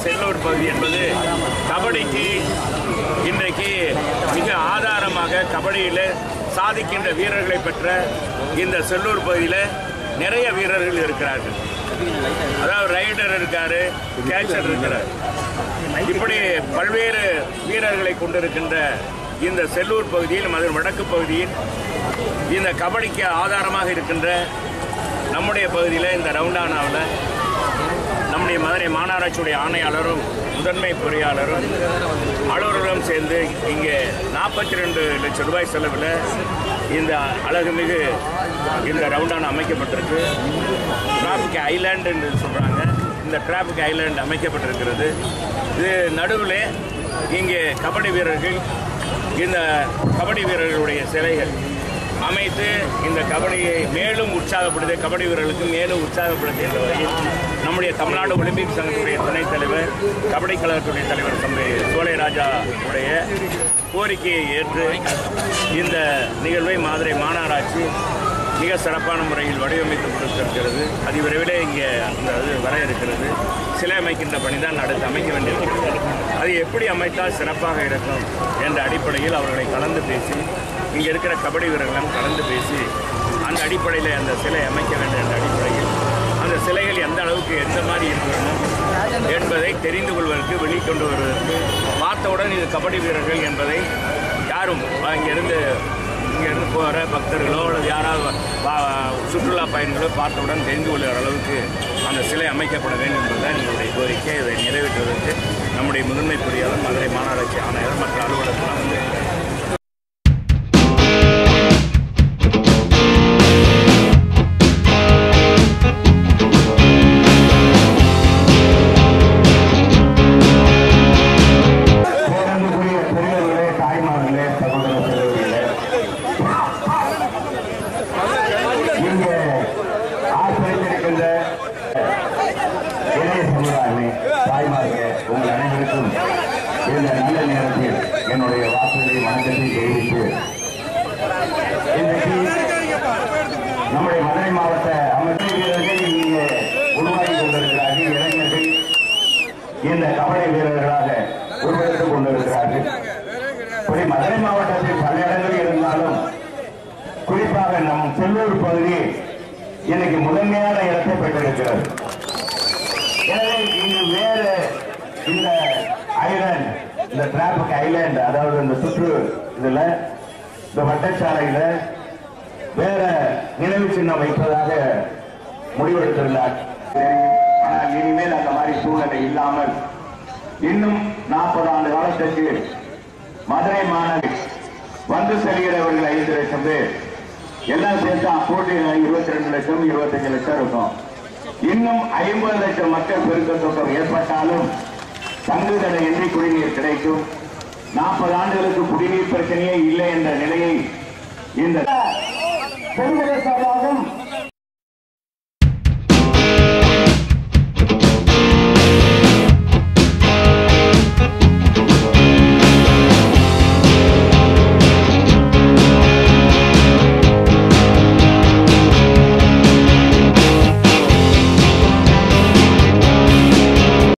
செல்லூர் பகுதி என்பது கபடிக்கு இன்றைக்கு மிக ஆதாரமாக கபடியில் சாதிக்கின்ற வீரர்களை பெற்ற இந்த செல்லூர் பகுதியில் நிறைய வீரர்கள் இருக்கிறார்கள் அதாவது ரைடர் இருக்காரு கேச்சர் இருக்கிறார் இப்படி பல்வேறு வீரர்களை கொண்டிருக்கின்ற இந்த செல்லூர் பகுதியில் மதுரை வடக்கு பகுதியில் இந்த கபடிக்கு ஆதாரமாக இருக்கின்ற நம்முடைய பகுதியில் இந்த ரவுண்டானாவில் நம்முடைய மதுரை மாநகராட்சியுடைய ஆணையாளரும் முதன்மை பொறியாளரும் அலுவலரும் சேர்ந்து இங்கே நாற்பத்தி ரெண்டு லட்சம் ரூபாய் செலவில் இந்த அழகுமிகு இந்த ரவுண்டான அமைக்கப்பட்டிருக்கு டிராபிக் ஐலாண்ட் என்று சொல்கிறாங்க இந்த டிராபிக் ஐலாண்ட் அமைக்கப்பட்டிருக்கிறது இது நடுவில் இங்கே கபடி வீரர்கள் இந்த கபடி வீரர்களுடைய சிலைகள் அமைத்து இந்த கபடியை மேலும் உற்சாகப்படுத்த கபடி வீரர்களுக்கு மேலும் உற்சாகப்படுத்துகின்ற வகையில் நம்முடைய தமிழ்நாடு ஒலிம்பிக் சங்கத்துடைய துணைத் தலைவர் கபடி கழகத்துடைய தலைவர் தம்பி சோலைராஜா உடைய கோரிக்கையை ஏற்று இந்த நிகழ்வை மதுரை மாநகராட்சி மிக சிறப்பான முறையில் வடிவமைத்து கொடுத்திருக்கிறது அதி விரைவிலே இங்கே அந்த இது வர இருக்கிறது சிலை அமைக்கின்ற பணி தான் அடுத்து அமைக்க வேண்டியிருக்கிறது அது எப்படி அமைத்தால் சிறப்பாக இருக்கும் என்ற அடிப்படையில் அவர்களை கலந்து பேசி இங்கே இருக்கிற கபடி வீரர்களும் கலந்து பேசி அந்த அடிப்படையில் அந்த சிலை அமைக்க வேண்டும் என்ற அடிப்படையில் அந்த சிலைகள் எந்த அளவுக்கு எந்த மாதிரி இருக்கணும் என்பதை தெரிந்து கொள்வதற்கு வெளிக்கொண்டு வருவதற்கு பார்த்தவுடன் இது கபடி வீரர்கள் என்பதை யாரும் இங்கிருந்து இங்கேருந்து போகிற பக்தர்களோ அல்லது யாராவது வா- சுற்றுலா பயணிகளோ பார்த்தவுடன் தெரிந்து கொள்கிற அளவுக்கு அந்த சிலை அமைக்கப்பட வேண்டும் என்பதுதான் எங்களுடைய கோரிக்கை இதை நிறைவேற்றுவதற்கு நம்முடைய முதன்மை பொறியாளர் மதுரை மாநகராட்சி ஆணையர் மற்ற அலுவலர்கள் வந்து பேரன்புக்குரிய பெரியவர்களே தாய்மார்களே சகோதர சகோதரிகளே இங்கே ஆசிரியத்திருக்கின்ற இளைய சமுதாயமே தாய்மார்களே உங்கள் அனைவருக்கும் இந்த நல்ல நேரத்தில் என்னுடைய வாக்குகளை வணக்கத்தை தெரிவித்து இன்றைக்கு நம்முடைய மதுரை மாவட்ட அமைச்சர் வீரர்கள் இங்கே உருவாகி கொண்டிருக்கிறார்கள் இளைஞர்கள் இந்த கபடி வீரர்களாக உருவெடுத்துக் கொண்டிருக்கிறார்கள் இப்படி மதுரை மாவட்டத்தில் பல இடங்களில் இருந்தாலும் குறிப்பாக நம் செல்லூர் பகுதி இன்னைக்கு முதன்மையான இடத்தை பெற்றிருக்கிறது எனவே இங்கு வேறு இந்த ஐலாண்ட் இந்த டிராபிக் ஐலாண்ட் அதாவது இந்த சுற்று இதுல இந்த வட்டச்சாலையில வேற நினைவு சின்னம் வைப்பதாக முடிவெடுத்திருந்தார் ஆனால் இனிமேல் அந்த மாதிரி சூழ்நிலை இல்லாமல் இன்னும் நாற்பது ஆண்டு காலத்திற்கு மதுரை மாநகர் வந்து செல்கிறவர்கள் ஐந்து லட்சம் பேர் எல்லாம் சேர்த்தா போட்டி இருபத்தி ரெண்டு லட்சம் இருபத்தஞ்சு லட்சம் இருக்கும் இன்னும் ஐம்பது லட்சம் மக்கள் பெருக்கத்தொக்கம் ஏற்பட்டாலும் தங்குதடையின்றி குடிநீர் கிடைக்கும் நாற்பது ஆண்டுகளுக்கு குடிநீர் பிரச்சனையே இல்லை என்ற நிலையை இந்த பெருங்கடை சார்பாகவும்